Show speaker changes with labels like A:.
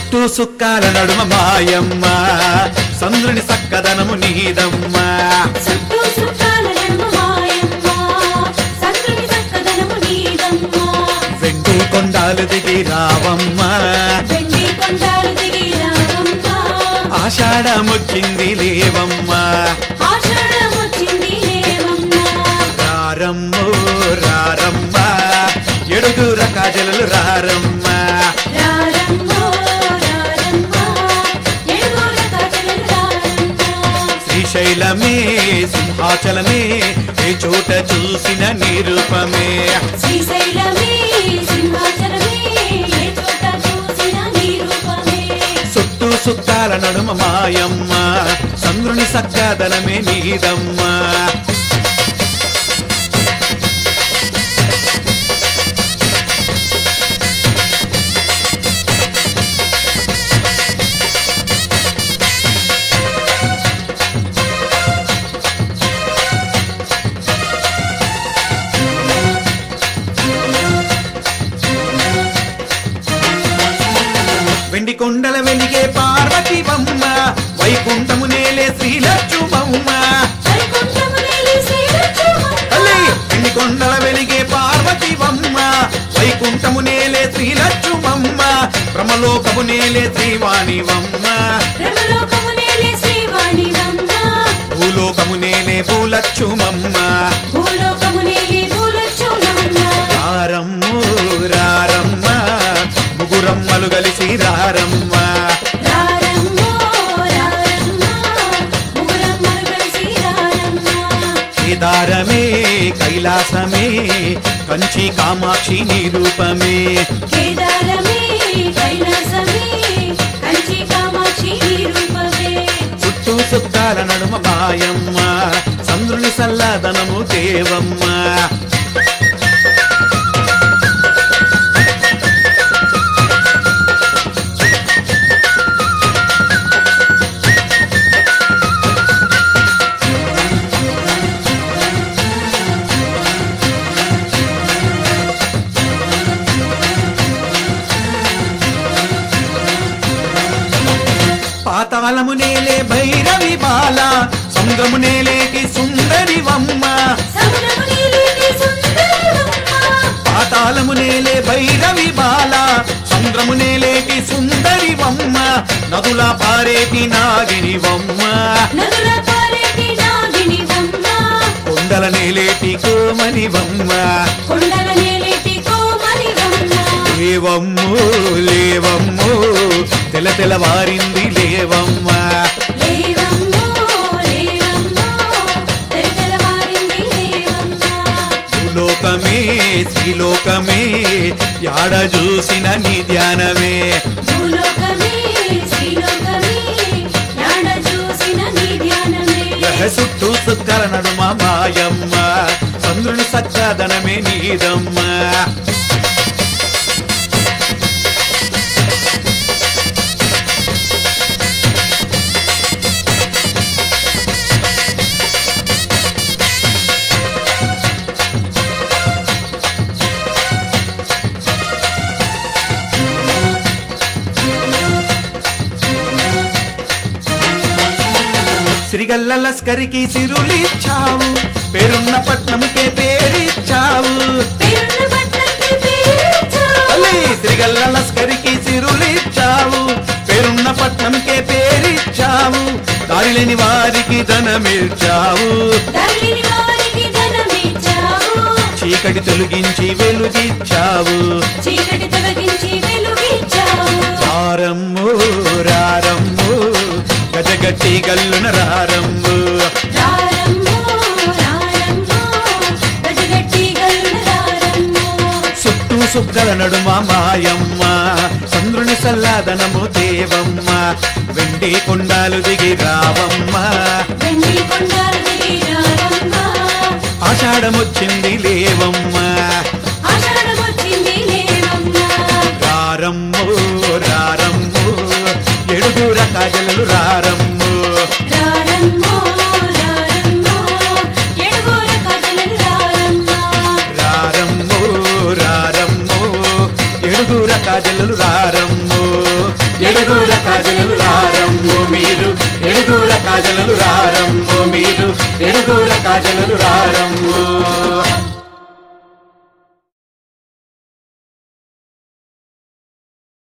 A: చుట్టూ సుక్కాల నడుమ మాయమ్మ సంద్రుని సక్కదనము నీదమ్మ
B: చుట్టూ చుట్టాల నడుమ మాయమ్మ సంద్రుని చక్కదనము నీదమ్మ
A: వెండి కొండాలు దిగి రావమ్మ
B: వెండి కొండాలు దిగి రావమ్మ
A: ఆషాఢమొచ్చింది లేవమ్మ
B: ఆషాఢం వచ్చింది లేవమ్మ
A: రారమ్మో రారమ్మ ఎడుగుర కాజలు రారమ్మ
B: రారమ్మో రారమ్మ ఎడుగుల కాజలు రారమ్మ
A: శ్రీశైలమే సింహాచలమే ఏ చోట చూసిన నిరూపమే
B: శ్రీశైలమే సింహాచలమే ఏ చోట చూసిన నీ రూపమే
A: చుట్టూ సుక్కాల నడుమ మాయమ్మ చంద్రుని సక్కదనమే నీదమ్మ వెండి కొండల వెలిగే పార్వతి బొమ్మ వైకుంఠము నేలే శ్రీలక్ష్మమ్మ
B: వైకుంఠమునేలి శ్రీలక్ష్మమ్మ
A: తల్లి వెండి కొండల వెలిగే పార్వతి బొమ్మ వైకుంఠము నేలే శ్రీలక్ష్మమ్మ బ్రహ్మలోకము నేలే శ్రీవాణివమ్మ
B: బ్రహ్మలోకమునేలి శ్రీవాణివమ్మ
A: భూలోకము నేలే భూలక్ష్మమ్మ
B: భూలోకమునేలి భూలక్ష్మమ్మ
A: రారమ్ము రారమ్మ ముగురమ్మలు కలిసి రారమ్మ
B: రారమ్మో రారమ్మ ముగురమ్మలు కలిసి రారమ్మ
A: కేదారమే కైలాసమే కంచి కామాక్షి నిరూపమే
B: కేదారమే కైలాసమే కంచి కామాక్షి రూపమే
A: చుట్టూ సుత్తాల నడుమ మాయమ్మ చంద్రుని సల్లదనము దేవమ్మ పాతాళము నేలే భైరవి బాల సంగము నేలేటి సుందరి వమ్మ
B: సముద్రమునీలిటి సుందరమ్మ
A: పాతాళము నేలే భైరవి బాల సంద్రము నేలేటి సుందరి వమ్మ నదుల పారేటి నాగిని వమ్మ
B: నదుల పారేటి నాగినివమ్మ
A: కొండల నేలేటి కోమని వమ్మ
B: కొండల నేలేటి కోమలివమ్మ
A: లేవమ్ము లేవమ్ము తెల తెలవారింది లేవమ్మ
B: లేవమ్మో లేవమ్మో తెరతెలవారింది లేవమ్మ
A: భూలోకమే శ్రీలోకమే యాడ చూసిన నీ ధ్యానమే
B: భూలోకమే శ్రీలోకమే యాడ చూసిన నీ ధ్యానమే
A: యహ చుట్టూ సుక్కల నడుమ మాయమ్మ చంద్రుని సక్కదనమే నీదమ్మ సిరిగల్ల లస్కరికి సిరులిచ్చావు పేరున్న పట్నంకే పేరిచ్చావు
B: పేరున్న పట్నంకి పేరిచ్చావు.
A: తల్లి సిరిగల్ల లస్కరికి సిరులిచ్చావు పేరున్న పట్నంకే పేరిచ్చావు దారిలేని వారికి ధనమిచ్చావు
B: తల్లిని వారికి ధనమిచ్చావు.
A: చీకటి తొలగించి వెలుగిచ్చావు
B: చీకటి తొలగించి వెలుగిచ్చావు.
A: రారమ్ము రారమ్ము గజగట్టి గల్లున రారమ్ము
B: రారమ్మో, రారమ్మో, గజగట్టి గల్లున రారమ్మో.
A: చుట్టూ సుక్కల నడుమ మాయమ్మ చంద్రుని సల్లాదనము దేవమ్మ వెండి కొండాలు దిగి రావమ్మ
B: వెండి కొండలు దిగి రావమ్మ.
A: ఆషాఢమొచ్చింది లేవమ్మ
B: ఆషాఢమొచ్చింది లేవమ్మ.
A: రారమ్ము రారమ్ము ఎడుగుర కాజలు రారమ్ము
B: రారమ్మో, రారమ్మో, ఎడుగుల కథలను రారమ్మ.
A: రారమ్ము రారమ్ము ఎడుగుర కాజలు రారమ్ము ఎడుగుల కాజలలు రారమ్ము మీరు ఎడుగుల కాజలలు రారమ్ము మీరు ఎడుగుల కాజలలు రారమ్ము